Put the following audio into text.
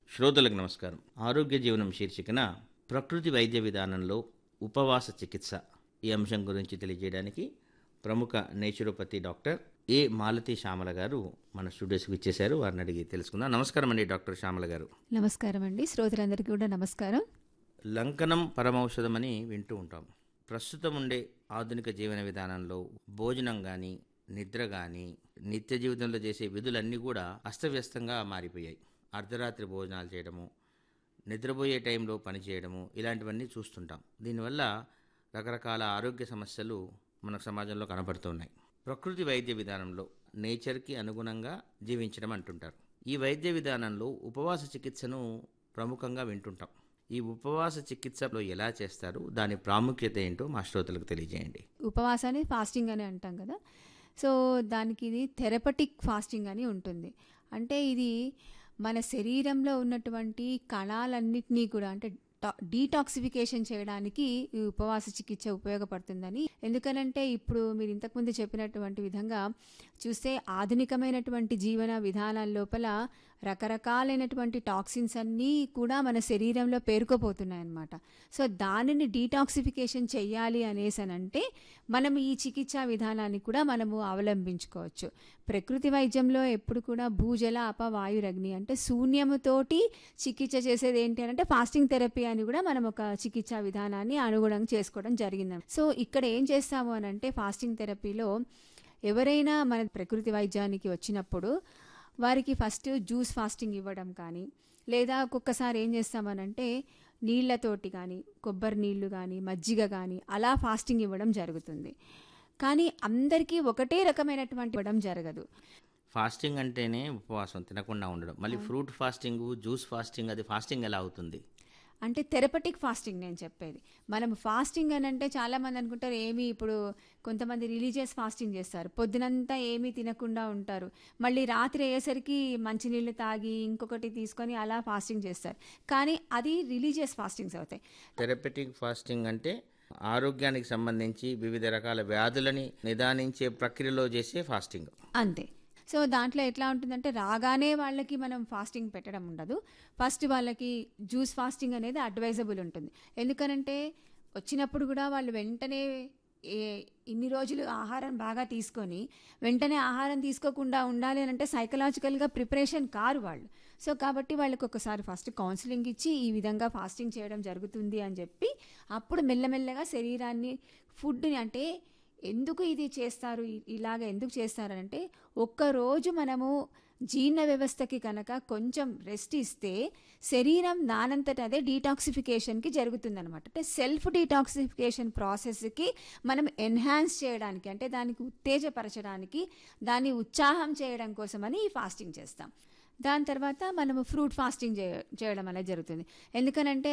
శ్రోతలకు నమస్కారం ఆరోగ్య జీవనం శీర్షికన ప్రకృతి వైద్య విధానంలో ఉపవాస చికిత్స ఈ అంశం గురించి తెలియజేయడానికి ప్రముఖ naturopathy doctor A Malathi Shyamala గారు మన స్టూడియోస్కి ఇచ్చేశారు వారిని అడిగి తెలుసుకుందాం నమస్కారం అండి డాక్టర్ శ్యామల గారు నమస్కారం అండి శ్రోతలందరికీ కూడా నమస్కారం లంకనం పరమౌషధం అని వింటూ ఉంటాం ప్రస్తుతం ఉండే ఆధునిక జీవన విధానంలో భోజనం కానీ నిద్ర కానీ నిత్య జీవితంలో చేసే విధులన్నీ కూడా అస్తవ్యస్తంగా మారిపోయాయి అర్ధరాత్రి భోజనాలు చేయడము నిద్రపోయే టైంలో పని చేయడము ఇలాంటివన్నీ చూస్తుంటాం దీనివల్ల రకరకాల ఆరోగ్య సమస్యలు మన సమాజంలో కనబడుతున్నాయి ప్రకృతి వైద్య విధానంలో నేచర్కి అనుగుణంగా జీవించడం అంటుంటారు ఈ వైద్య విధానంలో ఉపవాస చికిత్సను ప్రముఖంగా వింటుంటాం ఈ ఉపవాస చికిత్సలో ఎలా చేస్తారు దాని ప్రాముఖ్యత ఏంటో మా శ్రోతలకు తెలియజేయండి ఉపవాసాన్ని ఫాస్టింగ్ అని అంటాం కదా సో దానికి ఇది థెరపటిక్ ఫాస్టింగ్ అని ఉంటుంది అంటే ఇది మన శరీరంలో ఉన్నటువంటి కణాలన్నిటినీ కూడా అంటే టా- డీటాక్సిఫికేషన్ చేయడానికి ఈ ఉపవాస చికిత్స ఉపయోగపడుతుందని ఎందుకనంటే ఇప్పుడు మీరు ఇంతకుముందు చెప్పినటువంటి విధంగా చూస్తే ఆధునికమైనటువంటి జీవన విధానాల లోపల రకరకాలైనటువంటి టాక్సిన్స్ అన్నీ కూడా మన శరీరంలో పేరుకోపోతున్నాయి అన్నమాట సో దానిని డీటాక్సిఫికేషన్ చెయ్యాలి అనేసి అని అంటే మనం ఈ చికిత్సా విధానాన్ని కూడా మనము అవలంబించుకోవచ్చు ప్రకృతి వైద్యంలో ఎప్పుడు కూడా భూజల అపవాయురగ్ని అంటే శూన్యముతోటి చికిత్స చేసేది ఏంటి అని అంటే ఫాస్టింగ్ థెరపీ అని కూడా మనం ఒక చికిత్సా విధానాన్ని అనుగుణంగా చేసుకోవడం జరిగింది సో ఇక్కడ ఏం చేస్తాము అని అంటే ఫాస్టింగ్ థెరపీలో ఎవరైనా మన ప్రకృతి వైద్యానికి వచ్చినప్పుడు వారికి ఫస్ట్ జ్యూస్ ఫాస్టింగ్ ఇవ్వడం కానీ లేదా ఒక్కొక్కసారి ఏం చేస్తామనంటే నీళ్ళతోటి కానీ కొబ్బరి నీళ్లు కానీ మజ్జిగ కానీ అలా ఫాస్టింగ్ ఇవ్వడం జరుగుతుంది కానీ అందరికీ ఒకటే రకమైనటువంటి ఇవ్వడం జరగదు ఫాస్టింగ్ అంటేనే ఉపవాసం తినకుండా ఉండడం మళ్ళీ ఫ్రూట్ ఫాస్టింగ్ జ్యూస్ ఫాస్టింగ్ అది ఫాస్టింగ్ ఎలా అవుతుంది అంటే థెరపటిక్ ఫాస్టింగ్ నేను చెప్పేది మనం ఫాస్టింగ్ అని అంటే చాలామంది అనుకుంటారు ఏమి ఇప్పుడు కొంతమంది రిలీజియస్ ఫాస్టింగ్ చేస్తారు పొద్దునంతా ఏమీ తినకుండా ఉంటారు మళ్ళీ రాత్రి అయ్యేసరికి మంచినీళ్ళు తాగి ఇంకొకటి తీసుకొని అలా ఫాస్టింగ్ చేస్తారు కానీ అది రిలీజియస్ ఫాస్టింగ్స్ అవుతాయి థెరపెటిక్ ఫాస్టింగ్ అంటే ఆరోగ్యానికి సంబంధించి వివిధ రకాల వ్యాధులని నిదానించే ప్రక్రియలో చేసే ఫాస్టింగ్ అంతే సో దాంట్లో ఎట్లా ఉంటుందంటే రాగానే వాళ్ళకి మనం ఫాస్టింగ్ పెట్టడం ఉండదు ఫస్ట్ వాళ్ళకి జ్యూస్ ఫాస్టింగ్ అనేది అడ్వైజబుల్ ఉంటుంది ఎందుకనంటే వచ్చినప్పుడు కూడా వాళ్ళు వెంటనే ఏ ఇన్ని రోజులు ఆహారం బాగా తీసుకొని వెంటనే ఆహారం తీసుకోకుండా ఉండాలి అని అంటే సైకలాజికల్గా ప్రిపరేషన్ కారు వాళ్ళు సో కాబట్టి వాళ్ళకి ఒకసారి ఫస్ట్ కౌన్సిలింగ్ ఇచ్చి ఈ విధంగా ఫాస్టింగ్ చేయడం జరుగుతుంది అని చెప్పి అప్పుడు మెల్లమెల్లగా శరీరాన్ని ఫుడ్ని అంటే ఎందుకు ఇది చేస్తారు ఇ- ఇలాగ ఎందుకు చేస్తారంటే ఒక్కరోజు మనము జీర్ణ వ్యవస్థకి కనుక కొంచెం రెస్ట్ ఇస్తే శరీరం దానంతట అదే డీటాక్సిఫికేషన్కి జరుగుతుందనమాట అంటే సెల్ఫ్ డీటాక్సిఫికేషన్ ప్రాసెస్కి మనం ఎన్హాన్స్ చేయడానికి అంటే దానికి ఉత్తేజపరచడానికి దాన్ని ఉత్సాహం చేయడం కోసమని ఈ ఫాస్టింగ్ చేస్తాం దాని తర్వాత మనము ఫ్రూట్ ఫాస్టింగ్ చేయ చేయడం అనేది జరుగుతుంది ఎందుకనంటే